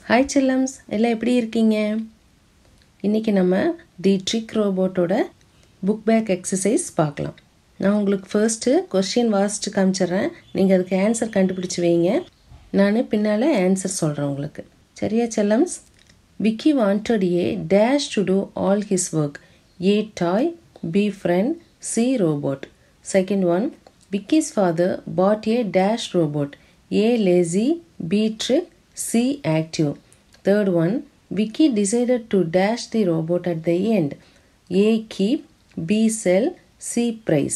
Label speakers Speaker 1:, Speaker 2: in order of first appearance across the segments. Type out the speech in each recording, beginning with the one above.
Speaker 1: Hi செல்லம்ஸ் எல்லாம் எப்படி இருக்கீங்க இன்றைக்கி நம்ம தி ட்ரிக் ரோபோட்டோட புக் பேக் எக்ஸசைஸ் பார்க்கலாம் நான் உங்களுக்கு ஃபர்ஸ்ட்டு கொஸ்டின் வாசித்து காமிச்சிட்றேன் நீங்கள் அதுக்கு ஆன்சர் கண்டுபிடிச்சி வைங்க நான் பின்னால் ஆன்சர் சொல்கிறேன் உங்களுக்கு சரியா செல்லம்ஸ் Vicky wanted a dash to do all his work a toy b friend c robot second one Vicky's father bought a dash robot a lazy b trick C active. Third one, Vicky decided to dash the robot at the end. A keep, B sell, C price.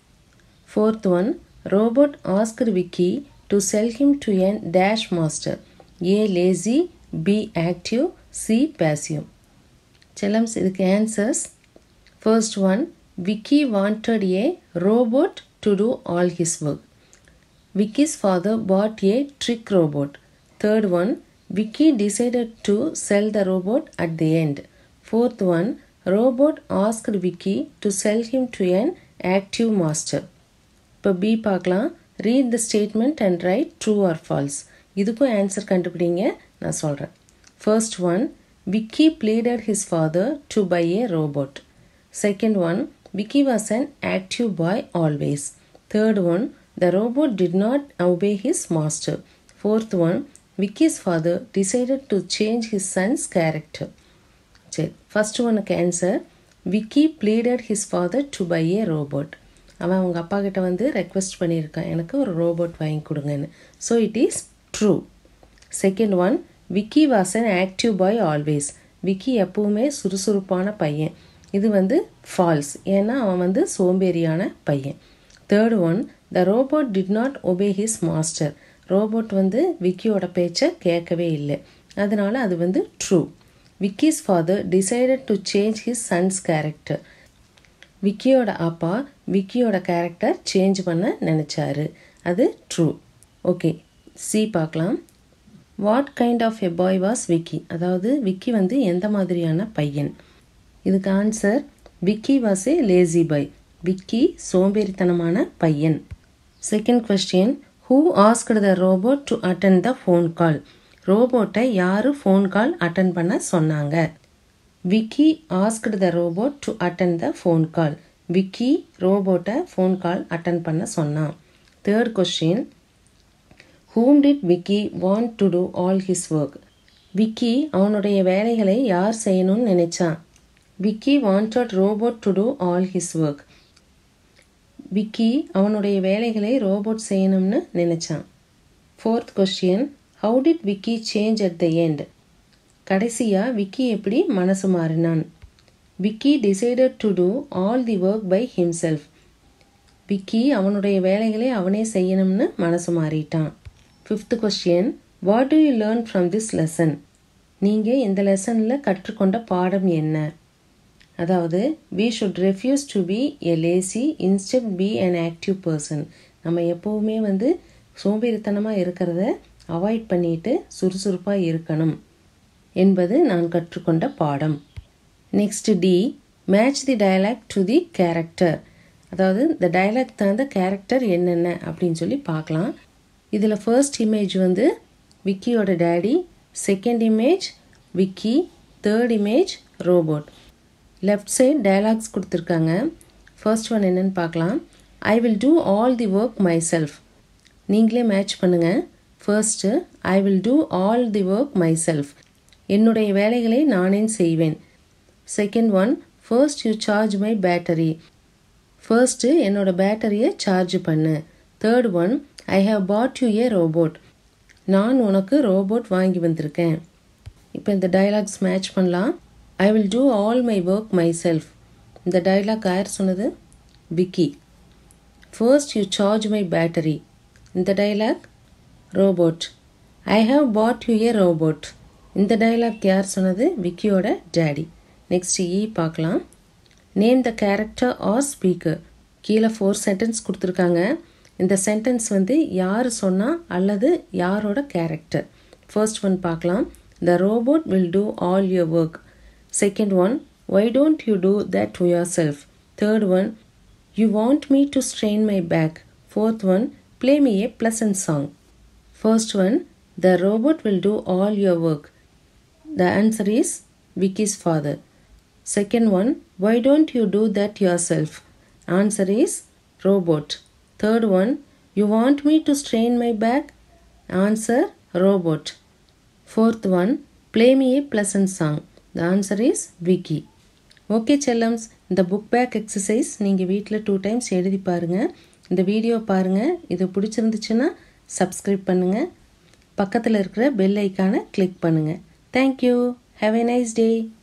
Speaker 1: Fourth one, robot asked Vicky to sell him to a dash master. A lazy, B active, C passive. Challams இதுக்கு answers. First one, Vicky wanted a robot to do all his work. Vicky's father bought a trick robot. Third one, Vicky decided to sell the robot at the end. Fourth one, robot asked Vicky to sell him to an active master. இப்போ B பார்க்கலாம் read the statement and write true or false இதுக்கும் answer கண்டுபிடிங்க நான் சொல்கிறேன் first one Vicky pleaded his father to buy a robot second one Vicky was an active boy always third one the robot did not obey his master fourth one Vicky's father decided to change his son's character சரி first ஒனுக்கு answer Vicky pleaded his father to buy a robot அவன் அவங்க அப்பா கிட்ட வந்து request பண்ணியிருக்கான் எனக்கு ஒரு ரோபோட் வாங்கி கொடுங்கன்னு so it is true second one Vicky was an active boy always Vicky எப்பவுமே சுறுசுறுப்பான பையன் இது வந்து ஃபால்ஸ் ஏன்னா அவன் வந்து சோம்பேறியான பையன் third one the robot did not obey his master robot வந்து விக்கியோட பேச்சை கேட்கவே இல்லை அதனால அது வந்து true Vicky's father decided to change his son's character விக்கியோட அப்பா விக்கியோட கேரக்டர் சேஞ்ச் பண்ண நினச்சாரு அது ட்ரூ ஓகே சி பார்க்கலாம் what kind of a boy was Vicky அதாவது விக்கி வந்து எந்த மாதிரியான பையன் இதுக்கு answer Vicky was a lazy boy Vicky சோம்பேறித்தனமான பையன் second question who asked the robot to attend the phone call ரோபோட்டை யார் ஃபோன் கால் அட்டன் பண்ண சொன்னாங்க Vicky asked the robot to attend the phone call Vicky ரோபோட்டை phone call attend பண்ண சொன்னான் third question whom did Vicky want to do all his work Vicky அவனுடைய வேலைகளை யார் செய்யணும்னு நினைச்சான் Vicky wanted robot to do all his work Vicky அவனுடைய வேலைகளை ரோபோட் செய்யணும்னு நினச்சான் fourth question how did Vicky change at the end கடைசியாக விக்கி எப்படி மனசு மாறினான் Vicky decided to do all the work by himself Vicky அவனுடைய வேலைகளை அவனே செய்யணும்னு மனசு மாறிட்டான் fifth question what do you learn from this lesson நீங்கள் இந்த லெசனில் கற்றுக்கொண்ட பாடம் என்ன அதாவது we should refuse to be a lazy instead be an active person நம்ம எப்போவுமே வந்து சோம்பேறித்தனமாக இருக்கிறத அவாய்ட் பண்ணிட்டு சுறுசுறுப்பாக இருக்கணும் என்பது நான் கற்றுக்கொண்ட பாடம் next D match the dialogue to the character அதாவது இந்த டயலாக் தகுந்த கேரக்டர் என்னென்ன அப்படின்னு சொல்லி பார்க்கலாம் இதில் ஃபர்ஸ்ட் இமேஜ் வந்து விக்கியோட daddy second image Vicky third image robot left side dialogues கொடுத்துருக்காங்க ஃபர்ஸ்ட் ஒன் என்னன்னு பார்க்கலாம் I will do all the work myself நீங்களே மேட்ச் பண்ணுங்கள் first I will do all the work myself என்னுடைய வேலைகளை நானே செய்வேன் second one first you charge my battery first என்னோடய பேட்டரியை சார்ஜ் பண்ணு third one I have bought you a robot நான் உனக்கு ரோபோட் வாங்கி வந்திருக்கேன் இப்போ இந்த டயலாக்ஸ் மேட்ச் பண்ணலாம் I will do all my work myself இந்த டைலாக் யார் சொன்னது Vicky first you charge my battery இந்த dialogue robot I have bought you a robot இந்த டைலாக் யார் சொன்னது விக்கியோட டேடி நெக்ஸ்ட் இ பார்க்கலாம் name the character or speaker கீழே ஃபோர் சென்டென்ஸ் கொடுத்துருக்காங்க இந்த சென்டென்ஸ் வந்து யார் சொன்னால் அல்லது யாரோட கேரக்டர் ஃபர்ஸ்ட் ஒன் பார்க்கலாம் the robot will do all your work Second one, why don't you do that to yourself? Third one, you want me to strain my back. Fourth one, play me a pleasant song. First one, the robot will do all your work. The answer is Vicky's father. Second one, why don't you do that yourself? Answer is robot. Third one, you want me to strain my back? Answer robot. Fourth one, play me a pleasant song. The answer is Vicky. Okay செல்லம்ஸ் இந்த book back exercise நீங்கள் வீட்டில் two times எழுதி பாருங்கள் இந்த video பாருங்கள் இது பிடிச்சிருந்துச்சுன்னா சப்ஸ்கிரைப் பண்ணுங்கள் பக்கத்தில் இருக்கிற பெல் ஐக்கானை கிளிக் பண்ணுங்கள் thank you have a nice day